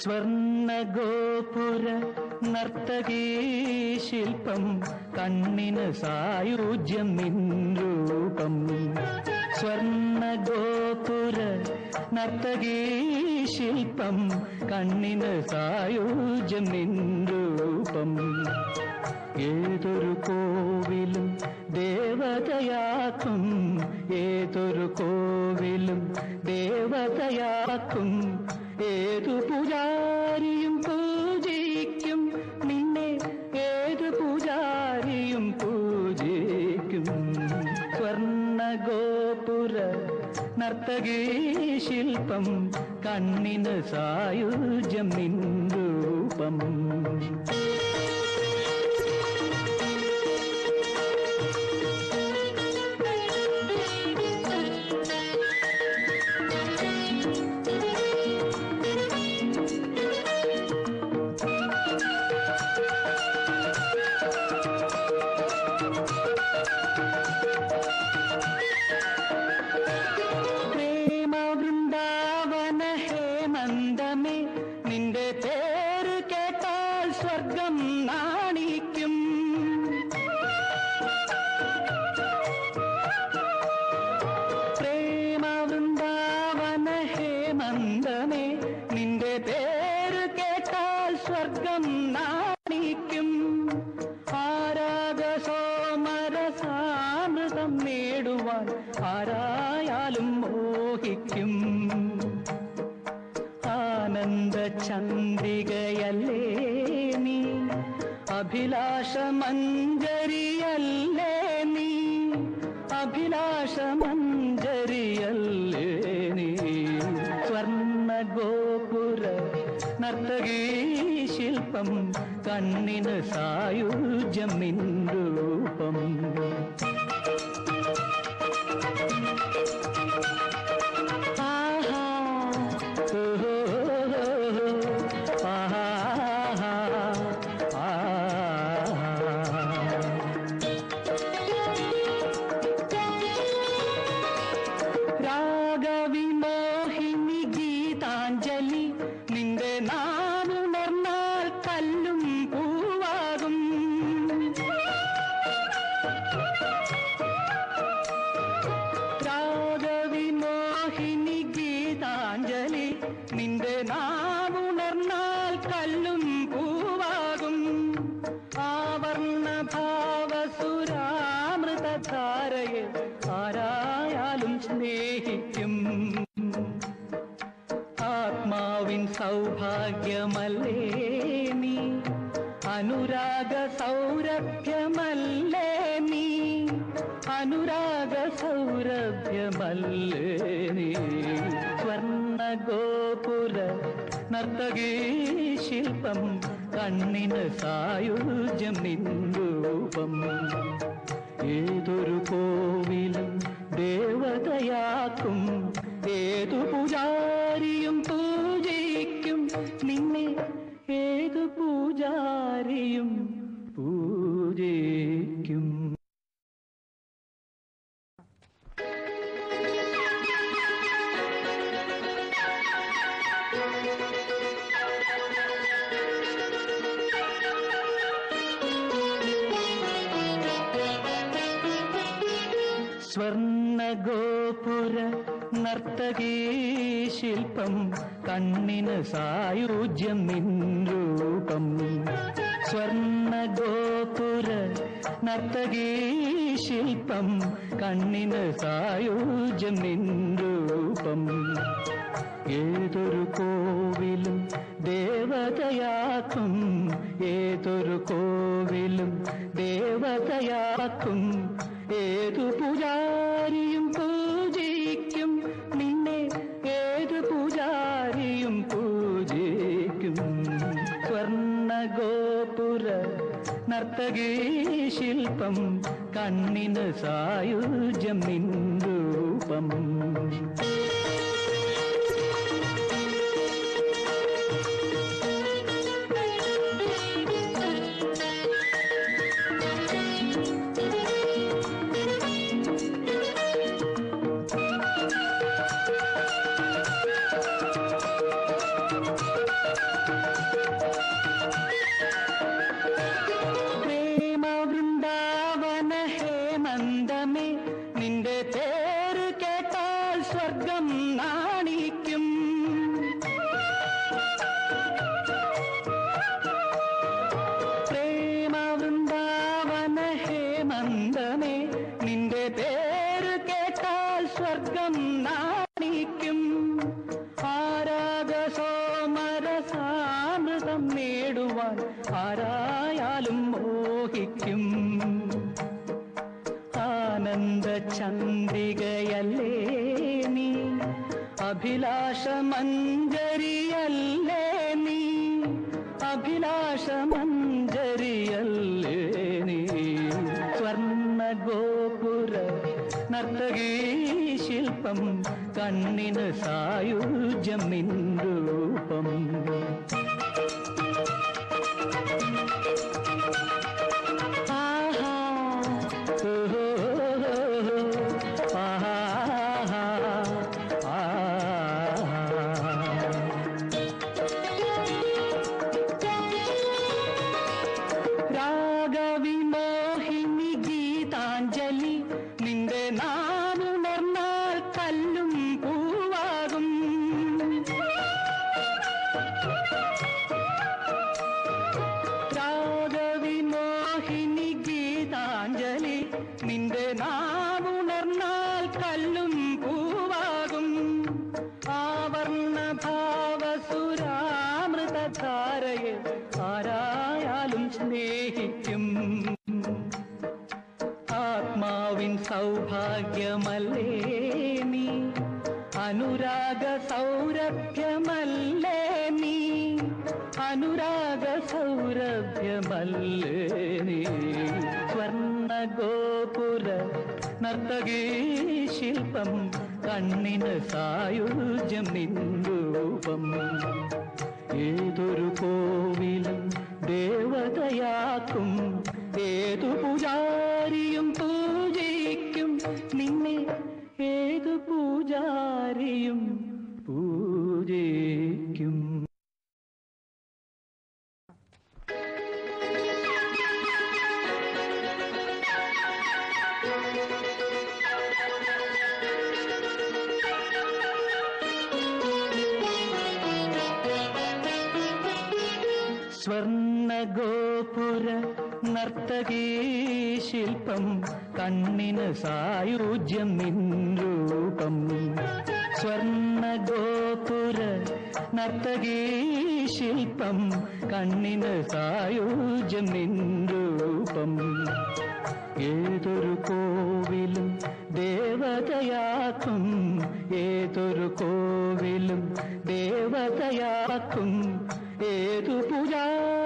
സ്വർണഗോപുര നർത്തകീ ശില്പം കണ്ണിന് സായുജ്യം നിൻ രൂപം സ്വർണഗോപുര നർത്തകീ ശില്പം കണ്ണിന് സായുജ്യം നിൻ രൂപം ഏതൊരു കോവിലും ദേവതയാക്കും ഏതൊരു കോവിലും ദേവതയാക്കും ഏതു പൂജാരിയും പൂജിക്കും നിന്നെ ഏത് പൂജാരിയും പൂജിക്കും സ്വർണഗോപുര നർത്തകീ ശില്പം കണ്ണിന് സായുജ്യം നിൻ രൂപം പ്രേമ വൃന്ദാവന ഹേമന്തമേ നിന്റെ പേര് കേട്ടാൽ സ്വർഗം നാണിക്കും പ്രേമ വൃന്ദാവന ഹേമന്തമേ നിന്റെ പേര് കേട്ടാൽ സ്വർഗം നാണിക്കും ആരാഗ സോമരസാമൃതം നേടുവാൻ ആരായാലും മോഹിക്കും ആനന്ദ ചന്ദ്രികയല്ലേ നീ അഭിലാഷ മഞ്ജരിയല്ലേ നീ അഭിലാഷ മഞ്ജരിയല്ലേ നീ സ്വർണ്ണ ഗോപുര നർത്തകീ ശില്പം കണ്ണിന് സായുജ്യം നിൻ രൂപം ആഹാ ഓഹോ ആഹാ ആഹാ രാഗവിമോഹിനി ഗീതാഞ്ജലി നിന്റെ നാവുണർന്നാൽ കല്ലും പൂവാകും രാഗവിമോഹിനി ഗീതാഞ്ജലി നിന്റെ നാവുണർന്നാൽ കല്ലും പൂവാകും ആവർണ ഭാവസുരാമൃതധാരയെ ആരായാലും സ്നേഹിക്കും ആത്മാവിൻ സൗഭാഗ്യമല്ലേ നീ അനുരാഗ സൗരഭ്യമല്ലേ നീ അനുരാഗ സൗരഭ്യമല്ലേ നീ സ്വർണ്ണ ഗോപുര നർത്തകീ ശില്പം കണ്ണിന് സായുജ്യം നിൻ രൂപം ഏതൊരു കോവിലും ദേവതയാക്കും ഏതു പൂജാരിയും പൂജിക്കും നിന്നെ ഏതു പൂജാരിയും പൂജിക്കും സ്വർണഗോപുര നർത്തകീ ശില്പം കണ്ണിന് സായുജ്യം നിൻ രൂപം സ്വർണഗോപുര നർത്തകീ ശില്പം കണ്ണിന് സായുജ്യം നിൻ രൂപം ഏതൊരു കോവിലും ദേവതയാക്കും ഏതൊരു കോവിലും ദേവതയാക്കും ഏതു പൂജാരിയും പൂജിക്കും നിന്നെ ഏത് പൂജാരിയും പൂജിക്കും സ്വർണഗോപുര നർത്തകീ ശില്പം കണ്ണിന് സായുജ്യം നിൻ രൂപം പ്രേമ വൃന്ദാവന ഹേമന്തമേ നിന്റെ പേര് കേട്ടാൽ സ്വർഗം നാണിക്കും പ്രേമ വൃന്ദാവന ഹേമന്തമേ നിന്റെ പേര് കേട്ടാൽ സ്വർഗം നാണിക്കും ആരാഗ സോമരസാമൃതം നേടുവാൻ ആരായാലും മോഹിക്കും ആനന്ദ ചന്ദ്രികയല്ലേ നീ അഭിലാഷ മഞ്ജരിയല്ലേ നീ അഭിലാഷ മഞ്ജരിയല്ലേ നീ സ്വർണ്ണ ഗോപുര നർത്തകീ ശില്പം കണ്ണിന് സായുജ്യം നിൻ രൂപം ആഹാ ഓഹോ ആഹാ ആഹാ രാഗവിമോഹിനി ഗീതാഞ്ജലി നിന്റെ നാവുണർന്നാൽ കല്ലും പൂവാകും രാഗവിമോഹിനി ഗീതാഞ്ജലി നിന്റെ നാവുണർന്നാൽ കല്ലും പൂവാകും ആവർണ ഭാവസുരാമൃതധാരയെ ആരായാലും സ്നേഹിക്കും ആത്മാവിൻ സൗഭാഗ്യമല്ലേ നീ അനുരാഗ സൗരഭ്യമല്ലേ നീ അനുരാഗ സൗരഭ്യമല്ലേ നീ സ്വർണ്ണ ഗോപുര നർത്തകീ ശില്പം കണ്ണിന് സായുജ്യം നിൻരൂപം ഏതൊരു കോവിലും ദേവതയാക്കും ഏതു പൂജാരിയും പൂജിക്കും നിന്നെ ഏതു പൂജാരിയും പൂജിക്കും സ്വർണ്ണ ഗോപുര നർത്തകീ ശില്പം കണ്ണിന് സായുജ്യം നിൻ രൂപം സ്വർണ്ണ ഗോപുര നർത്തകീ ശില്പം കണ്ണിന് സായുജ്യം നിൻ രൂപം ഏതൊരു കോവിലും ദേവതയാക്കും ഏതൊരു കോവിലും ദേവതയാക്കും ഏതു പൂജാ